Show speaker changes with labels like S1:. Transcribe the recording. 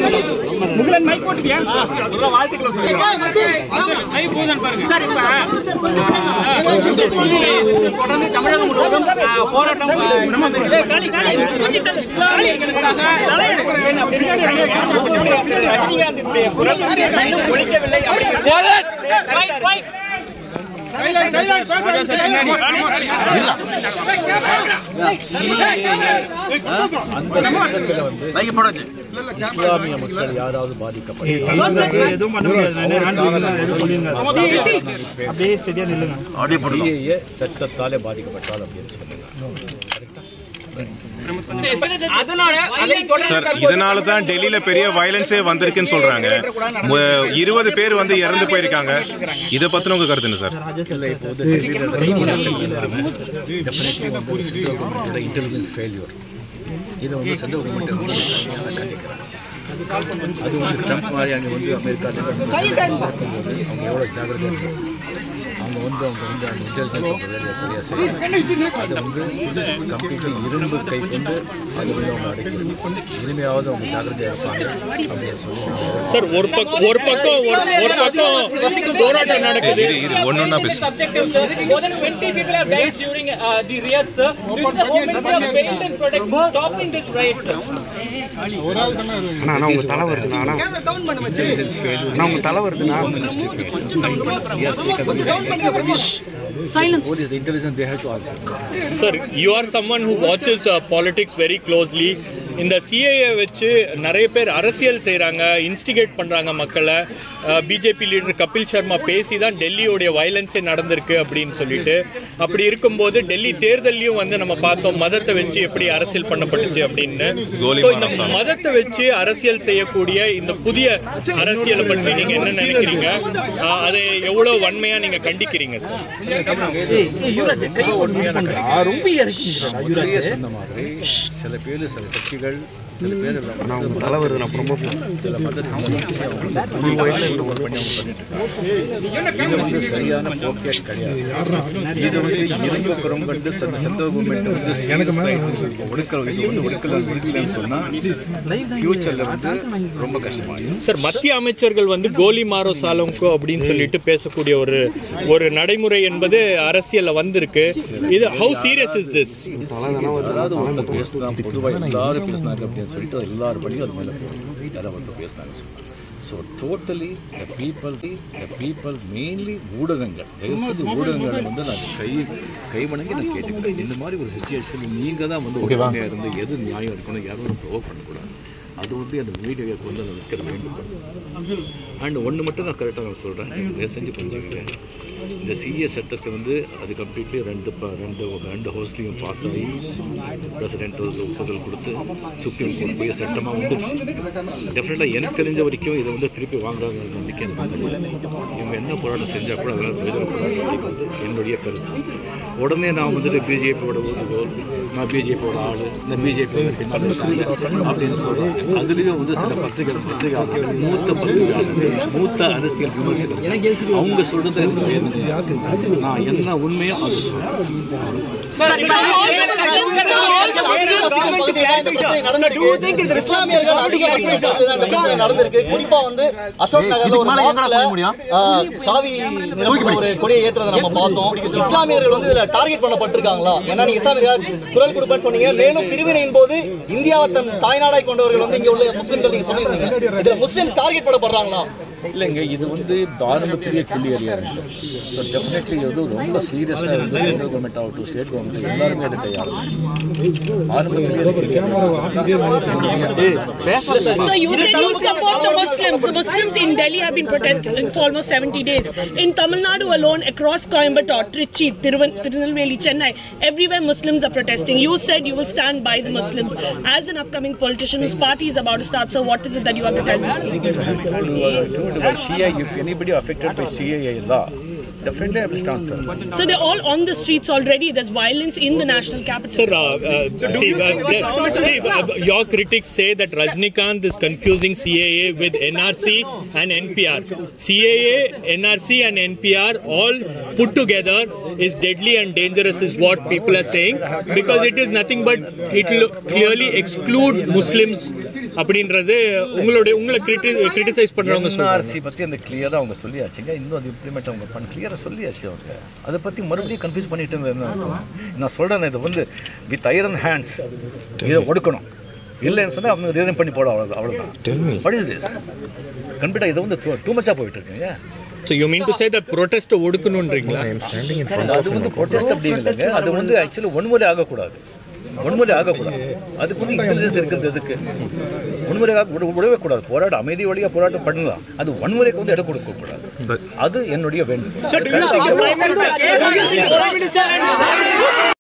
S1: முகலன் mic போட்டுக்கியா வாழ்த்துக்களை sir இப்ப தொடர்ந்து தமிழகம் முழுவதும் ஆ, போராட்டம் ஆ, இஸ்லாமியர்களுக்காக தலையெடுக்கிறேன் அப்படின்னு ரஜினிகாந்தினுடைய குரல் இன்னும் ஒழிக்கவில்லை அப்படிங்கிறது
S2: அந்த சட்டத்தில் வந்து இஸ்லாமிய மக்கள் யாராவது பாதிக்கப்பட்டால் சிஏஏ சட்டத்தாலே பாதிக்கப்பட்டால் அப்படின்னு சொல்லுங்க
S1: அதனால அதை தொடர்ந்து
S3: சார் இதனால தான் டெல்லியில பெரிய வயலன்ஸே வந்திருக்குன்னு சொல்றாங்க மு- இருபது பேர் வந்து இறந்து போயிருக்காங்க இதை பத்தின உங்க கருத்து என்ன சார்
S2: இல்லை இப்போ வந்து டெல்லியில் டெஃபினெட்லி வந்து சென்ட்ரல் கவர்மெண்ட்டோட இன்டெலிஜென்ஸ் ஃபெயில்யூர் இதை வந்து சென்ட்ரல் கவர்மெண்ட் வந்து சரியான கண்டிக்கிறாங்க அது வந்து ட்ரம்ப் மாதிரி அங்கே வந்து அமெரிக்காவில் பார்க்கும்போது அவங்க எவ்வளோ ஜாகிரதையாக இருக்காங்க அவங்க வந்து அவங்க வந்து அந்த இன்டெலிஜென்ஸ் அவங்க வேலையை சரியாக செய்யணும் அது வந்து கம்ப்ளீட்டாக இரும்பு கை கொண்டு அது வந்து அவங்க அடைக்கணும் இனிமையாவது அவங்க ஜாகிரதையாக இருப்பாங்க அப்படின்னு சொல்லி
S4: சார் ஒரு பக்கம் ஒரு பக்கம் ஒரு- ஒரு பக்கம் போராட்டம் நடக்குது
S3: இரு இரு ஒன்னொன்னா பேசு
S1: subjective, sir. More than 20 people have died during uh, the riots, sir. Do you think the Home Ministry has failed in protecting, stopping this riot, sir?
S5: அண்ணா உங்க தலை வருதுண்ணா அண்ணா அண்ணா உங்க தலை வருதுண்ணா
S2: What is the intelligence they have to answer?
S4: Sir you are someone who watches politics very closely இந்த CAA வச்சு நிறைய பேர் அரசியல் செய்கிறாங்க இன்ஸ்டிகேட் பண்ணுறாங்க மக்களை பிஜேபி லீடர் கபில் சர்மா பேசி தான் டெல்லியோடைய வயலன்ஸே நடந்திருக்கு அப்படின்னு சொல்லிட்டு அப்படி இருக்கும்போது டெல்லி தேர்தல்லையும் வந்து நம்ம பார்த்தோம் மதத்தை வச்சு எப்படி அரசியல் பண்ணப்பட்டுச்சு அப்படின்னு
S3: கோலி
S4: So, இந்த
S3: மானசாமி.
S4: மதத்தை வச்சு அரசியல் செய்யக்கூடிய இந்த புதிய அரசியலை பற்றி நீங்க என்ன நினைக்கிறீங்க ஆஹ் அதை எவ்வளவு வன்மையா நீங்க கண்டிக்கிறீங்க சார்
S2: முதல்லயே சொன்ன மாதிரி சில பேர் சில கட்சிகள் சில பேர்
S5: அண்ணா உங்க தலை வருது நான் ப்ரொமோஷன்
S2: சில மதத்தை பண்ணி அவங்க பண்ணிட்டு இருக்காங்க. இது வந்து சரியான போக்கே கிடையாது இது வந்து இரும்பு குரம் கண்டு சென்ற சென்ட்ரல் கவர்மெண்ட் வந்து சீரியஸா ஒடுக்கல் இது வந்து ஒடுக்கல் ஒடுக்கலன்னு சொன்னா ஃபியூச்சர்ல வந்து ரொம்ப கஷ்டமாயிடும்
S4: சார் மத்திய அமைச்சர்கள் வந்து கோலி மாரோ சாலம்கோ அப்படின்னு சொல்லிட்டு பேசக்கூடிய ஒரு ஒரு நடைமுறை என்பது அரசியல்ல வந்திருக்கு இது ஹவு சீரியஸ் இஸ் திஸ்
S2: யாராவது ஒருத்தர் பேசினா பொதுவாக எல்லாரும் பேசினாங்க அப்படின்னு சொல்லிட்டு அது எல்லாரும் படியும் அது மேலே போகும் யாராவது ஒருத்தர் பேசினாங்க சொன்னா so totally the people the people mainly ஊடகங்கள் தயவு செஞ்சு ஊடகங்களை வந்து நான் கை கை வணங்கி நான் கேட்டுக்கிறேன் இந்த மாதிரி ஒரு சுச்சுவேஷன் நீங்கள் தான் வந்து உண்மையாக இருந்து எது நியாயம் இருக்கணும் யாரும் ப்ரொவோக் பண்ணக்கூடாது அது வந்து அந்த மீடியாவுக்கு வந்து அதை வைக்கிற வேண்டும் அண்ட் ஒன்று மட்டும் நான் கரெக்டாக நான் சொல்கிறேன் தயவு செஞ்சு புரிஞ்சுக்கிறேன் இந்த சிஏ சட்டத்தை வந்து அது கம்ப்ளீட்லி ரெண்டு ப- ரெண்டு ரெண்டு ஹவுஸ்லேயும் பாஸ் ஆகி பிரசிடென்ட் ஒப்புதல் கொடுத்து சுப்ரீம் கோர்ட் போய் சட்டமாக வந்துடுச்சு டெஃபினட்டாக எனக்கு தெரிஞ்ச வரைக்கும் இதை வந்து திருப்பி வாங்குறாங்க நம்பிக்கை எனக்கு இல்லை. இவங்க என்ன போராட்டம் செஞ்சால் கூட அதெல்லாம் பிரயோஜன போராட்டம் அப்படிங்கிறது என்னுடைய கருத்து உடனே நான் வந்துட்டு பிஜேபியோட ஊதுகோல் நான் பிஜேபியோட ஆள் இந்த பிஜேபி பின்னால் இருக்காங்க அப்படின்னு சொல்கிறேன் அதுலேயும் வந்து சில பத்திரிகை பத்திரிகையாளர்கள் மூத்த பத்திரிகையாளர்கள் மூத்த அரசியல் விமர்சகர்கள் அவங்க சொல்றது எனக்கு வேதனை. நான் என்ன உண்மையோ அது சொல்றேன்
S6: இஸ்லாமியர்கள் அதிக முஸ்லிம்கள் நடந்திருக்கு குறிப்பா வந்து அசோக் நகர்ல ஒரு மாஸ்க்ல சாவி நிரம்பிய ஒரு கொடியை ஏற்றுறதை நம்ம பார்த்தோம் இஸ்லாமியர்கள் வந்து இதுல டார்கெட் பண்ணப்பட்டிருக்காங்களா ஏன்னா நீங்க இஸ்லாமியர்கள் குரல் கொடுப்பேன்னு சொன்னீங்க மேலும் பிரிவினையின் போது இந்தியாவை தன் தாய்நாடாய் கொண்டவர்கள் வந்து இங்க உள்ள முஸ்லிம்கள் நீங்க சொல்லியிருந்தீங்க இதுல முஸ்லிம்ஸ் டார்கெட் பண்ணப்படுறாங்க
S2: இல்லைங்க இது வந்து ஆரம்பத்திலேயே கிள்ளி அறியாது ஸோ டெஃபினெட்லி இது ரொம்ப சீரியஸாக வந்து சென்ட்ரல் கவர்மெண்ட் ஆகட்டும் ஸ்டேட் கவர்மெண்ட் எல்லாருமே அதை கையாளும் ஆரம்பத்திலேயே அது கிள்ளி
S7: So you said you support the Muslims. The Muslims in Delhi have been protesting for almost 70 days. In Tamil Nadu alone, across Coimbatore, Trichy, Tiruvan- Tirunelveli, Chennai, everywhere Muslims are protesting. You said you will stand by the Muslims. As an upcoming politician whose party is about to start, so what is it that you have to tell these people?
S2: told by CIA, if anybody affected by CIA law, Definitely I will stand firm.
S7: So they're all on the streets already. There's violence in the national capital.
S4: Sir, uh, uh, see, uh, the- see uh, your critics say that Rajnikant is confusing CAA with NRC and NPR. CAA, NRC, and NPR all put together is deadly and dangerous, is what people are saying, because it is nothing but it will clearly exclude Muslims. அப்படின்றது உங்களுடைய உங்களை criticise பண்றவங்க சொல்றாங்க
S2: NRC பற்றி அந்த கிளியராக அவங்க சொல்லியாச்சுங்க இன்னும் அது இம்ப்ளிமெண்ட் அவங்க பண்ண கிளியராக சொல்லியாச்சு அவங்க அதை பற்றி மறுபடியும் கன்ஃபியூஸ் பண்ணிட்டு இருந்தது என்ன அர்த்தம்? நான் சொல்கிறேன் இதை வந்து வித் ஐரன் ஹேண்ட்ஸ் இதை ஒடுக்கணும் இல்லைன்னு சொன்னால் அவங்க ரிசைன் பண்ணி போட அவ்வளோ அவ்வளோதான் வாட் இஸ் திஸ் கம்ப்ளீட்டாக இதை வந்து டூ மச்சாக போயிட்டு இருக்குங்க
S4: so you mean to say that protest ஒடுக்கணுன்றீங்களா
S2: அது வந்து ப்ரொட்டஸ்ட் அப்படி இல்லைங்க அது வந்து ஆக்சுவலி ஒன்முறை ஆகக்கூடாது ஒன்முறை ஆகக்கூடாது அதுக்கு வந்து இன்டெலிஜென்ஸ் இருக்கிறது எதுக்கு ஒன்முறையாக விட- விடவே கூடாது போராட்டம் அமைதி வழியாக போராட்டம் பண்ணலாம் அது வன்முறைக்கு வந்து இடம் கொடுக்க கூடாது அது என்னுடைய வேண்டும்